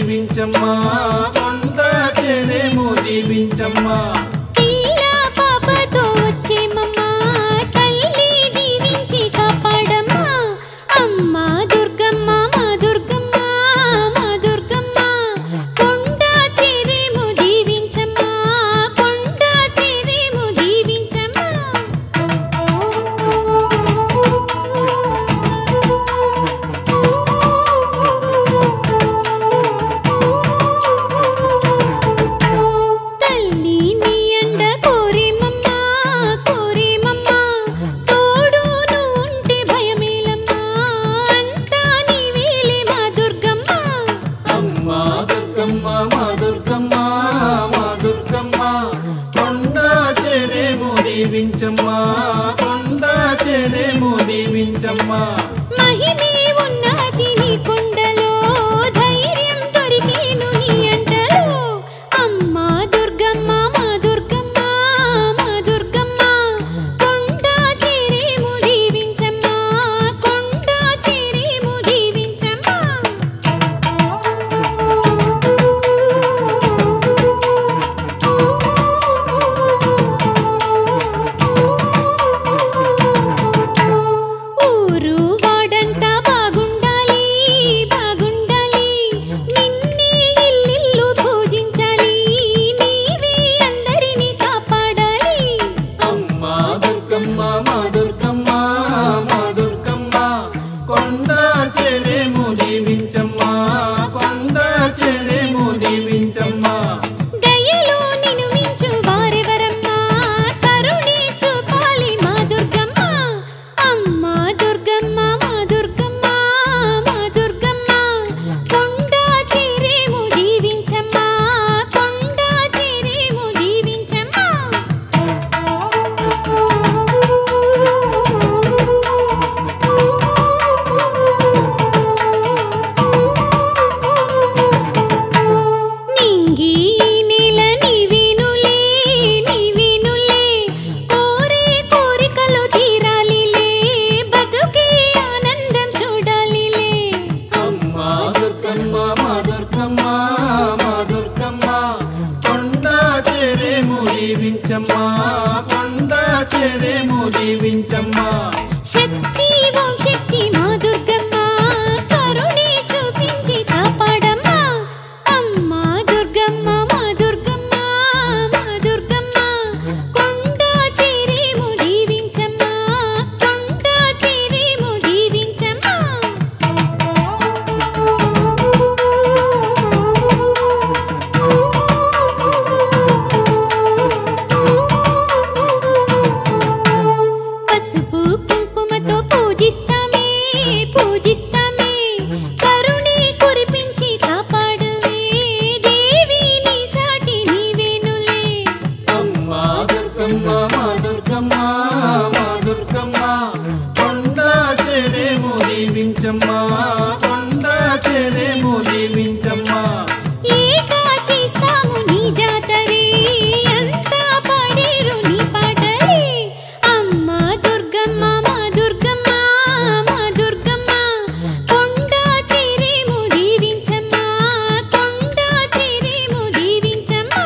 దీవించమ్మా కొండ చెరేము దీవించమ్మా పిల్ల పాపతో వచ్చేమమ్మా తల్లి దీవించి కాపాడమ్మా అమ్మా దుర్గమ్మ మా దుర్గమ్మ మా దుర్గమ్మ కొండ చెరేము దీవించమ్మా కొండ చెరేము దీవించమ్మా తల్లి నీ అండ కోరేమమ్మా కోరేమమ్మా తోడు నువ్వుంటే భయమేలమ్మా అంతా నీవేలే మా దుర్గమ్మ అమ్మా దుర్గమ్మ మా దుర్గమ్మ మా దుర్గమ్మ కొండ చెరేము దీవించమ్మా కొండ చెరేము దీవించమ్మా మహిమే ఉన్నది నీ కొండలో ధైర్యం దొరికేను నీ అంటలో అమ్మా దుర్గమ్మ మా దుర్గమ్మ మా దుర్గమ్మ కొండ చేరేము దీవించమ్మా కొండ చేరేము దీవించమ్మా ఊరు వాడంతా బాగుండాలి బాగుండాలి నిన్నే ఇల్లిల్లు పూజించాలి నీవే అందరినీ కాపాడాలి అమ్మా దుర్గమ్మ మా దుర్గమ్మ మా దుర్గమ్మ కొండ చెరేము దీవించమ్మా కొండ చెరేము దీవించమ్మా దయలో నిన్ను మించు వారెవరమ్మా కరుణే చూపాలి మా దుర్గమ్మ అమ్మా దుర్గమ్మ మా దుర్గమ్మ మా దుర్గమ్మ కొండ చేరేము దీవించమ్మా కొండ చేరేము దీవించమ్మా నింగి నెల నీవేనులే నీవేనులే కోరే కోరికలు తీరాలిలే బతుకే ఆనందం చూడాలిలే అమ్మా దుర్గమ్మ మా దుర్గమ్మ మా దుర్గమ్మ కొండ చెరేము దీవించమ్మా కొండ చెరేము దీవించమ్మా శక్తి ఓం శక్తి మా దుర్గమ్మ కరుణే చూపించి కాపాడమ్మా అమ్మా దుర్గమ్మ మా దుర్గమ్మ మా దుర్గమ్మ కొండ చేరేము దీవించమ్మా కొండ చేరేము దీవించమ్మా పసుపు కుంకుమతో పూజిస్తామే పూజిస్తామే కరుణే కురిపించి కాపాడువే దేవి నీ సాటి నీవేనులే అమ్మా దుర్గమ్మ మా దుర్గమ్మ మా దుర్గమ్మ కొండ చెరేము దీవించమ్మా కొండ చెరేము దీవించమ్మా ఏకా చేస్తాము నీ జాతరే అంతా పాడేరు నీ పాటలే అమ్మా దుర్గమ్మ మా దుర్గమ్మ మా దుర్గమ్మ కొండ చేరేము దీవించమ్మా కొండ చేరేము దీవించమ్మా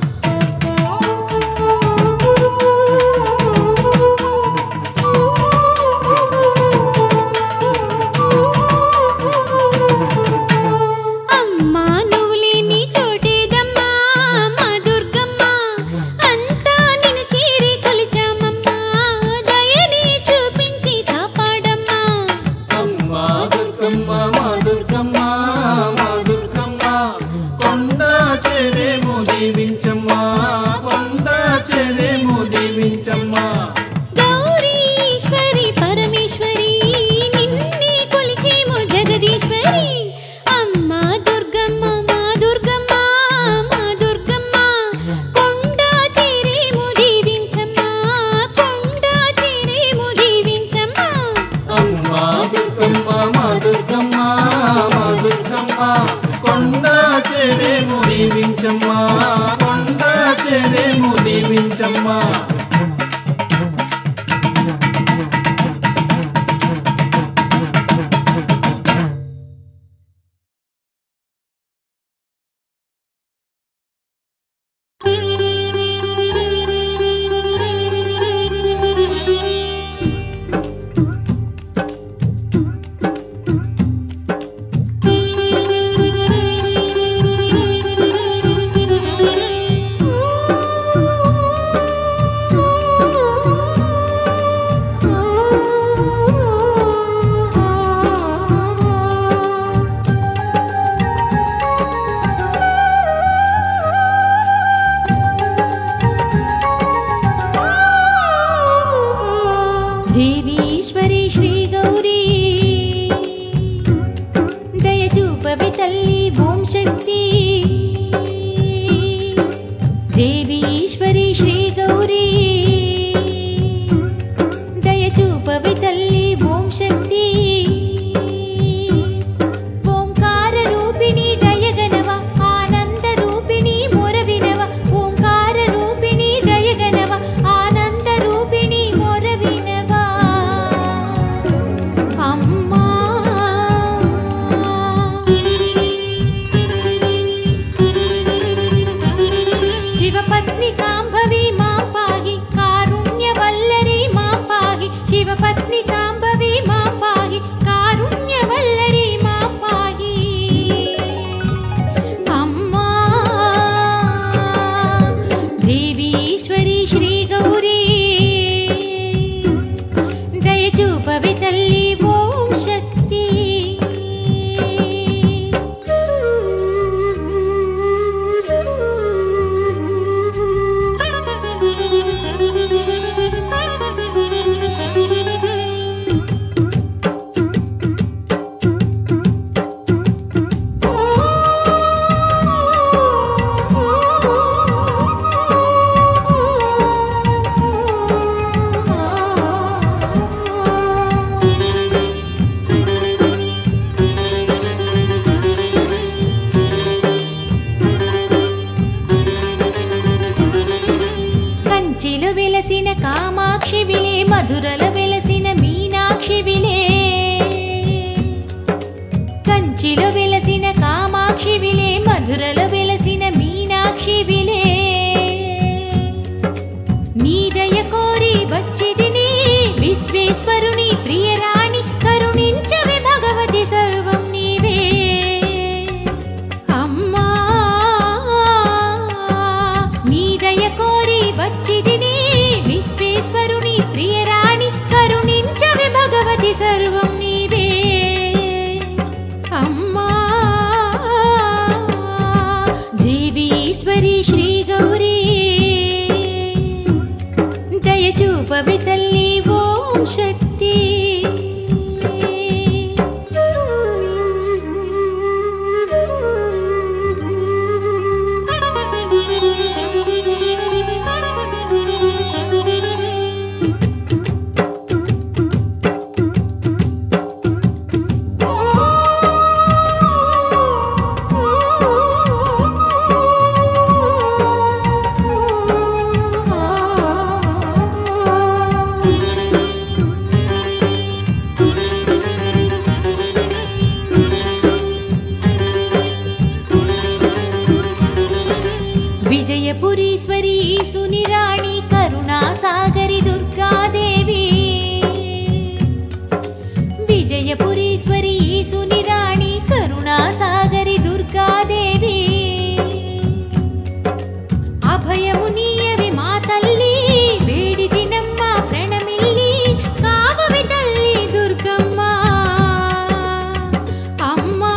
అమ్మా నువ్వు లేని చోటేదమ్మా మా దుర్గమ్మ అంతా నిన్ను చేరి కొలిచామమ్మా దయని చూపించి కాపాడమ్మా అమ్మా దుర్గమ్మ మా దుర్గమ్మ మా దుర్గమ్మ కొండ చెరేము దీవించమ్మా కొండ చెరేము దీవించమ్మా గౌరీ ఈశ్వరి పరమేశ్వరి నిన్నే కొలిచేము జగదీశ్వరి అమ్మా దుర్గమ్మ మా దుర్గమ్మ మా దుర్గమ్మ కొండ చేరేము దీవించమ్మా కొండ చేరేము దీవించమ్మా అమ్మా దుర్గమ్మ మా దుర్గమ్మ మా దుర్గమ్మ కొండ చెరేము దీవించమ్మా కొండ చెరేము దీవించమ్మా శక్తి దేవి ఈశ్వరి శ్రీ గౌరీ దయచూపవి తల్లి ఓం శక్తి ఓంకార రూపిణి దయగనవ ఆనంద రూపిణి మొరవినవ ఓంకార రూపిణి దయగనవ ఆనంద రూపిణి మొరవినవ అమ్మా శివపత్ని సాంభవి మాం పాహి కారుణ్యవల్లరి మాం పాహి శివపత్ని సాంభవి మాం పాహి కారుణ్యవల్లరి మాం పాహి అమ్మా దేవి ఈశ్వరి శ్రీ గౌరీ దయచూపవి తల్లి ఓం శక్తి కంచిలో వెలసిన కామాక్షి విలే మధురల వెలసిన మీనాక్షి విలే కంచిలో వెలసిన కామాక్షి విలే మధురల వెలసిన మీనాక్షి విలే నీ దయ కోరి వచ్చిదిని విశ్వేశ్వరుని ప్రియరాణి కరుణించవే భగవతి సర్వం నీవే అమ్మా నీ దయ కోరి వచ్చిదిని విశ్వేశ్వరుని ప్రియరాణి కరుణించవే భగవతి సర్వం నీవే అమ్మా దేవి ఈశ్వరి శ్రీ గౌరీ దయచూపవి తల్లి ఓం శక్తి విజయపురీశ్వరి సునిరాణి కరుణాసాగరి దుర్గాదేవి విజయపురీశ్వరి సునిరాణి కరుణాసాగరి దుర్గాదేవి అభయము నీయవి మా తల్లి వేడి దినమ్మ ప్రణమిల్లి కావవి తల్లి దుర్గమ్మ అమ్మా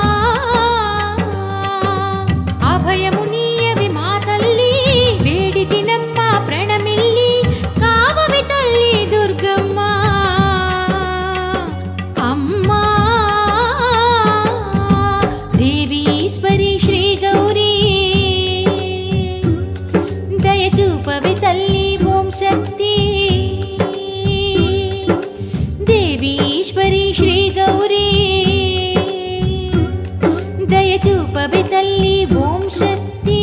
అభయము నీయవి మా తల్లి వేడి దినమ్మ ప్రణమిల్లి కావవి తల్లి దుర్గమ్మ అమ్మా దేవి ఈశ్వరి శ్రీ గౌరీ దయచూపవి తల్లి ఓం శక్తి దేవి ఈశ్వరి శ్రీ గౌరీ దయచూపవి తల్లి ఓం శక్తి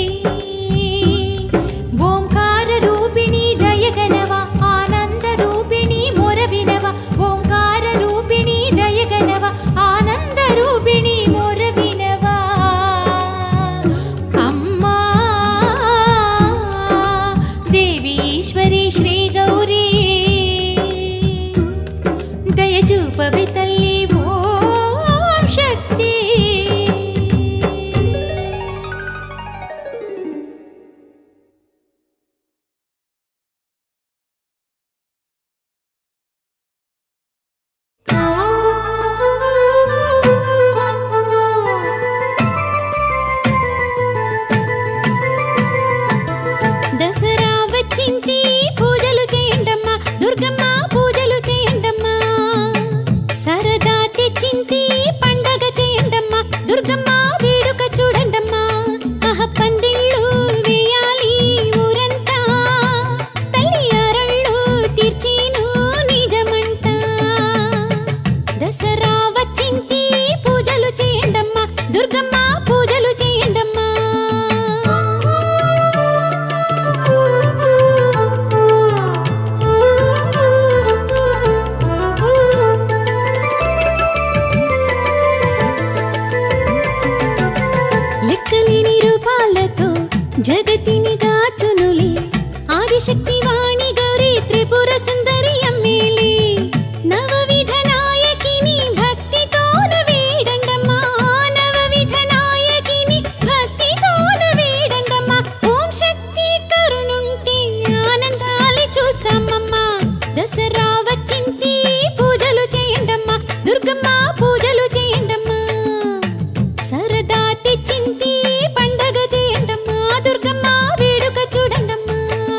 ఓంకార రూపిణి దయగనవ ఆనంద రూపిణి మొరవినవ ఓంకార రూపిణి దయగనవ ఆనంద రూపిణి మొరవినవ అమ్మా దేవి ఈశ్వరి శ్రీ గౌరీ దయచూపవి తల్లి ఓం శక్తి పూజలు చేయండమ్మా లెక్కలేని రూపాలతో జగతిని గాచునులే ఆదిశక్తి వాణి గౌరీ త్రిపుర సుందరి అమ్మేలే నవవిధ నాయకిని భక్తితోన వేడండమ్మా నవవిధ నాయకిని భక్తితోన వేడండమ్మా ఓం శక్తి కరుణుంటే ఆనందాలి చూస్తామమ్మా దసరా వచ్చింది పూజలు చేయండమ్మా దుర్గమ్మ పూజలు చేయండమ్మా సరదా తెచ్చింది పండగ చేయండమ్మా దుర్గమ్మ వేడుక చూడండమ్మా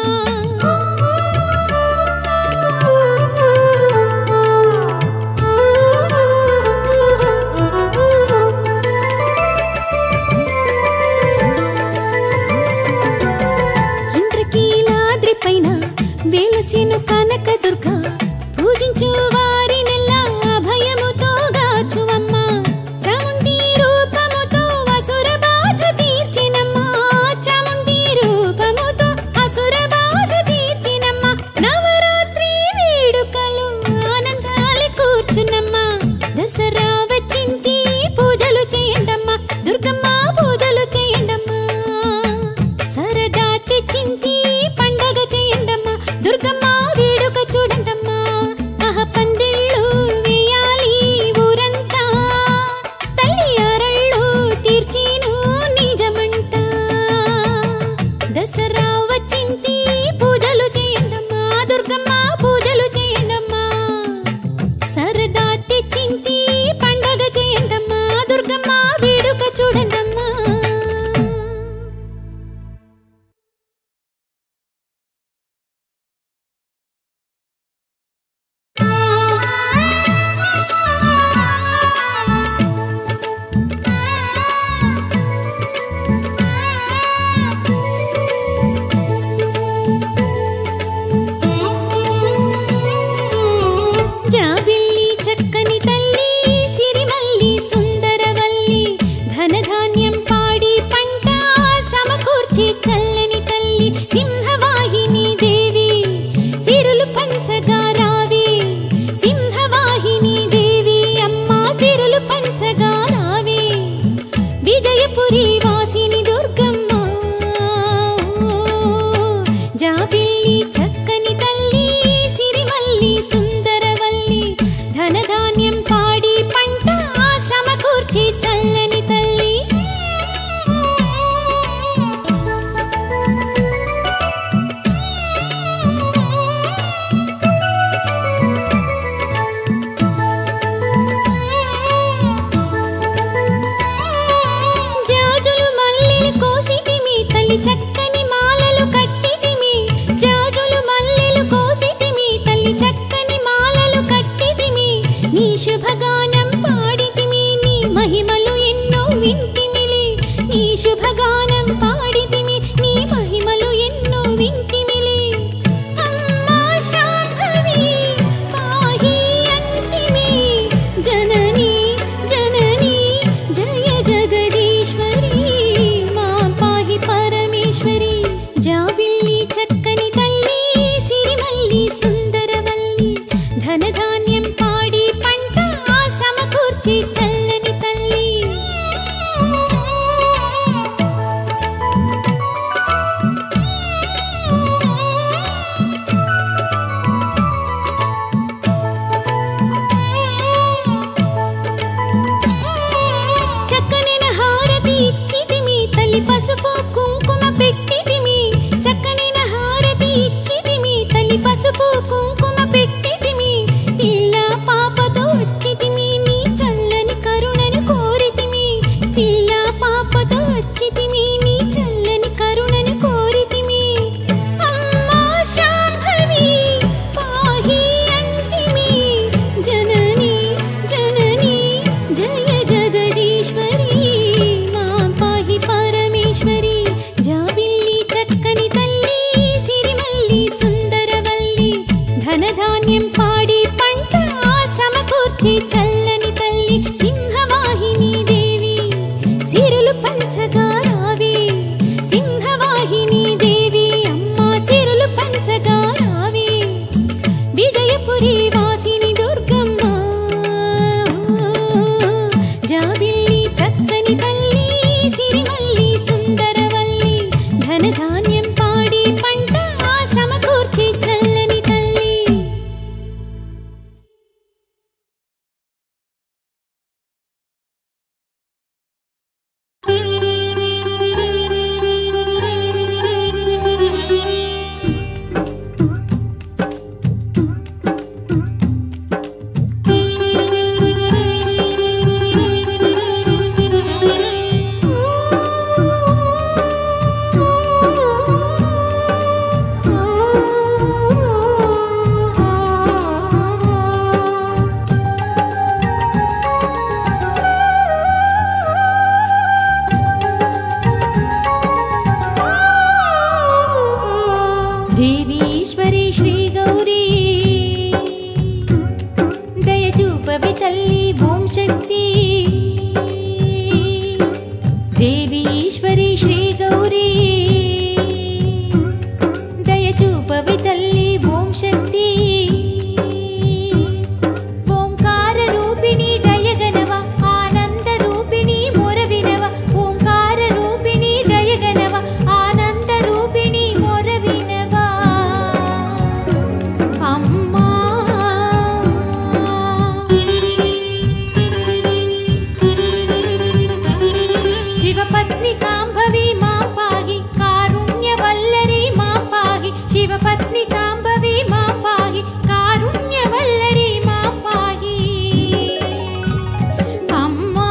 ఇంద్రకీలాద్రి పైన వెలసిను కనక దుర్గ పూజించు వారినెల్లా అభయముతో గాచువమ్మ చాముండి రూపముతో అసుర బాధ తీర్చినమ్మా చాముండి రూపముతో అసుర బాధ తీర్చినమ్మా నవరాత్రి వేడుకలు ఆనందాలి కూర్చునమ్మా దసరా వచ్చింది పూజలు చేయండమ్మా దుర్గమ్మ పూజలు చేయండమ్మా సరదా తెచ్చింది పండగ చేయండమ్మా దుర్గమ్మ వేడుక చూడండమ్మా ఆహ పందిళ్ళు వేయాలి ఊరంతా తల్లి అరళ్ళు తీర్చిను నిజమంట దసరా వచ్చింది పూజలు చేయండమ్మా దుర్గమ్మ పూజలు చేయండమ్మా సరదా తెచ్చింది పండగ చేయండమ్మా దుర్గమ్మ వేడుక చూడండమ్మా జాబిల్లి చక్కని తల్లి సిరిమల్లి సుందరవల్లి ధనధాన్యం పాడి పంట సమకూర్చి చల్లని తల్లి సింహవాహిని దేవి సిరులు పంచగా రావి సింహవాహిని దేవి అమ్మ సిరులు పంచగా రావి విజయపురి వాసిని దుర్గమ్మ జాబిల్లి చక్కని తల్లి సిరిమల్లి సుందరవల్లి ధనధాన్యం పాడి పంట సమకూర్చి చల్లని తల్లి జాజులు మల్లెలు కోసితిమి తల్లి చక్కని మాలలు కట్టితిమి జాజులు మల్లెలు కోసితిమి తల్లి చక్కని మాలలు కట్టితిమి నీ శుభగానం పాడితిమి నీ మహిమలు ఎన్నో వింటిమిలి నీ శుభగానం పాడితిమి నీ మహిమలు ఎన్నో వింటిమిలి అమ్మా శాంభవి పాహి అంటిమి జనని జనని జయ జగదీశ్వరి మా పాహి పరమేశ్వరి జాబిల్లి చక్కని తల్లి సిరిమల్లి సుందరవల్లి ధనధాన్యం పాడి పంట సమకూర్చి చల్లని తల్లి చక్కనైన హారతి ఇచ్చితిమి తల్లి పసుపు కుంకుమ పెట్టితిమి చక్కనైన హారతి ఇచ్చితిమి తల్లి పసుపు కుంకుమ పెట్టితిమి పిల్ల పాపతో వచ్చితిమి నీ చల్లని కరుణను కోరితిమి పిల్ల పాపతో వచ్చితిమి నీ చల్లని కరుణను కోరితిమి అమ్మా శాంభవి పాహి అంటిమి జనని జనని జయ జగదీశ్వరి మా పాహి పరమేశ్వరి ఈశ్వరి శ్రీ గౌరీ దయచూపవి తల్లి ఓం శక్తి ఓంకార రూపిణి దయగనవ ఆనంద రూపిణి మొరవినవ ఓంకార రూపిణి దయగనవ ఆనంద రూపిణి మొరవినవ అమ్మా శివపత్ని సాంభవి మా పాహి కారుణ్యవల్లరి మా పాహి శివపత్ని సాంభవి మా పాహి కారుణ్యవల్లరి మా పాహి అమ్మా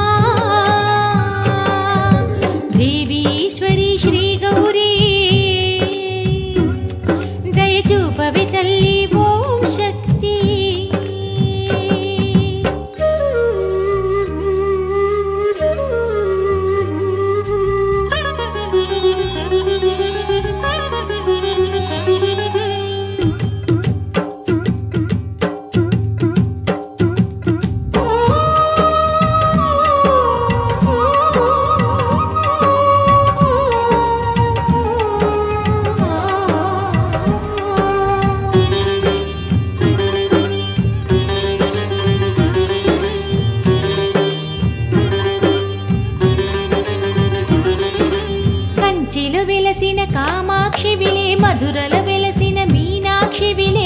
దేవి ఈశ్వరి శ్రీ గౌరీ దయచూపవి తల్లి ఓం శక్తి కంచిలో వెలసిన కామాక్షి విలే మధురల వెలసిన మీనాక్షి విలే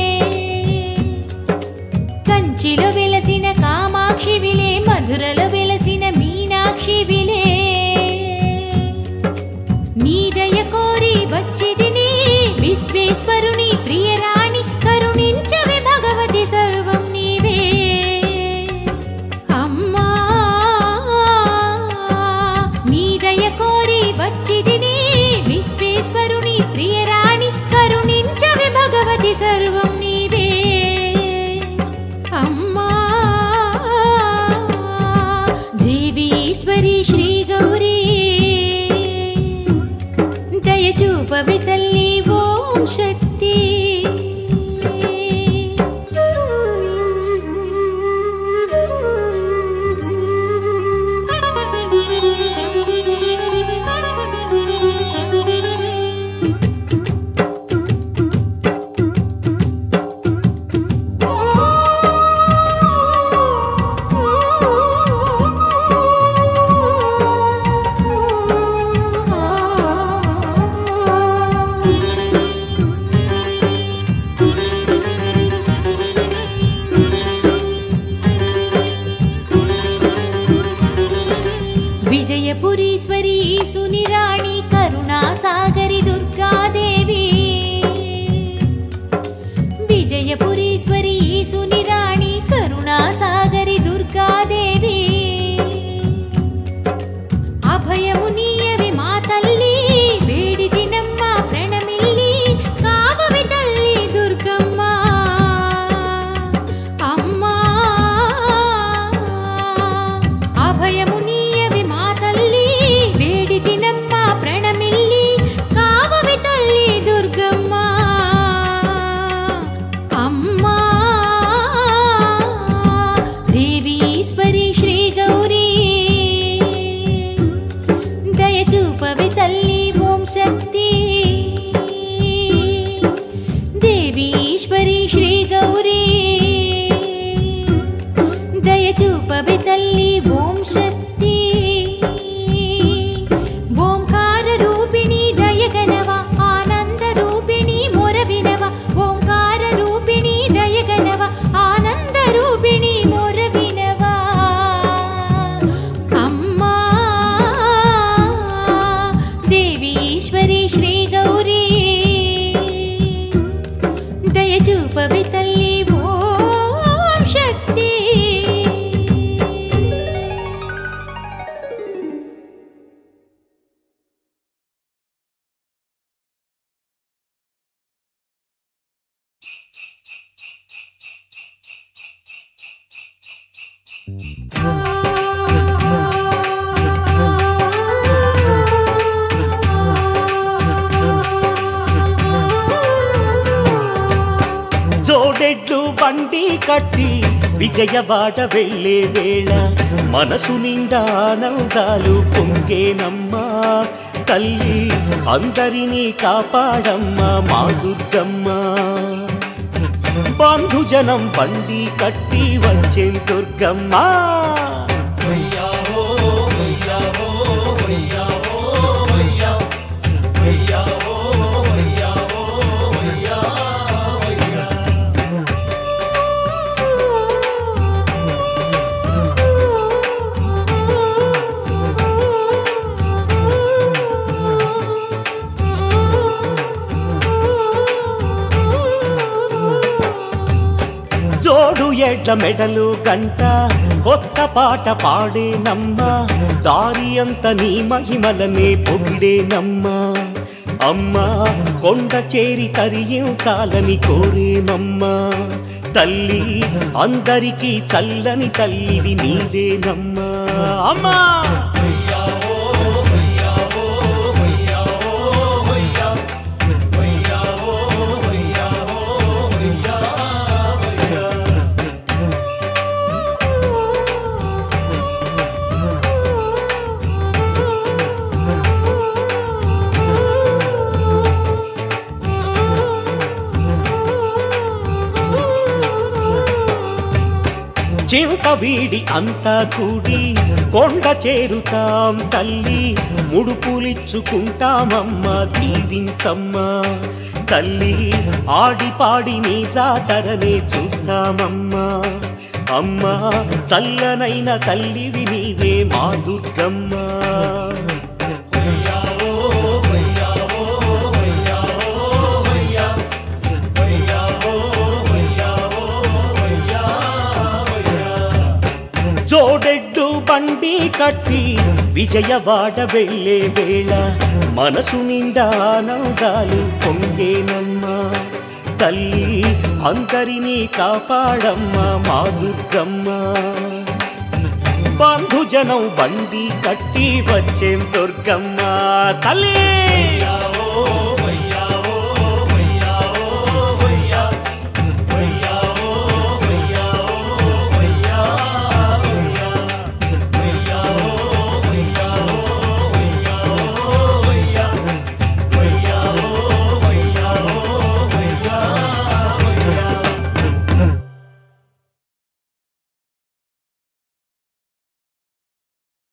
కంచిలో వెలసిన కామాక్షి విలే మధురల వెలసిన మీనాక్షి విలే నీదయ కోరి వచ్చిదిని విశ్వేశ్వరుని ప్రియరాణి కరుణించవే భగవతి సర్వం నీవే అమ్మా నీదయ కోరి వచ్చిదిని విశ్వేశ్వరుని ప్రియరాణి కరుణించవే భగవతి సర్వం నీవే అమ్మా దేవి ఈశ్వరి శ్రీ గౌరీ దయచూపవి తల్లి ఓం శక్తి విజయపురీశ్వరి సునిరాణి కరుణాసాగరి దుర్గాదేవి విజయపురీశ్వరి సునిరాణి కరుణాసాగరి దుర్గాదేవి అభయము నీయవి మా తల్లి వేడి దినమ్మ ప్రణమిల్లి కావవి తల్లి దుర్గమ్మ అమ్మా అభయము నీయవి మా తల్లి వేడి దినమ్మ ప్రణమిల్లి కావవి తల్లి దుర్గమ్మ అమ్మా దేవి ఈశ్వరి శ్రీ గౌరీ దయచూపవి తల్లి ఓం శక్తి దేవి ఈశ్వరి శ్రీ గౌరీ దయచూపవి తల్లి ఓం శక్తి ఓంకార రూపిణి దయగనవ ఆనంద రూపిణి మొరవినవ ఓంకార రూపిణి దయగనవ ఆనంద రూపిణి మొరవినవ అమ్మా దేవి ఈశ్వరి శ్రీ గౌరీ దయచూపవి తల్లి ఓం శక్తి జోడెడ్లు బండి కట్టి విజయవాడ వెళ్ళే వేళ మనసు నిండా ఆనందాలు పొంగేనమ్మా తల్లి అందరినీ కాపాడమ్మా మా దుర్గమ్మ బంధుజనం బండి కట్టి వచ్చే దుర్గమ్మ జోడు ఎడ్ల మెడలు గంట కొత్త పాట పాడేనమ్మ దారి అంత నీ మహిమలనే పొగిడేనమ్మా అమ్మా కొండ చేరి తరియించాలని కోరేనమ్మా తల్లి అందరికీ చల్లని తల్లివి నీవేనమ్మా అమ్మా చింత వీడి అంతా కూడి కొండ చేరుతాం తల్లి ముడుపులిచ్చుకుంటామమ్మ దీవించమ్మా తల్లి ఆడి పాడి నీ జాతరనే చూస్తామమ్మా అమ్మా చల్లనైన తల్లివి నీవే మా దుర్గమ్మ జోడెడ్డు బండి కట్టి విజయవాడ వెళ్ళే వేళ మనసు నిండా ఆనందాలు పొంగేనమ్మా తల్లి అందరినీ కాపాడమ్మా మా దుర్గమ్మ బంధుజనం బండి కట్టి వచ్చేం దుర్గమ్మ తల్లి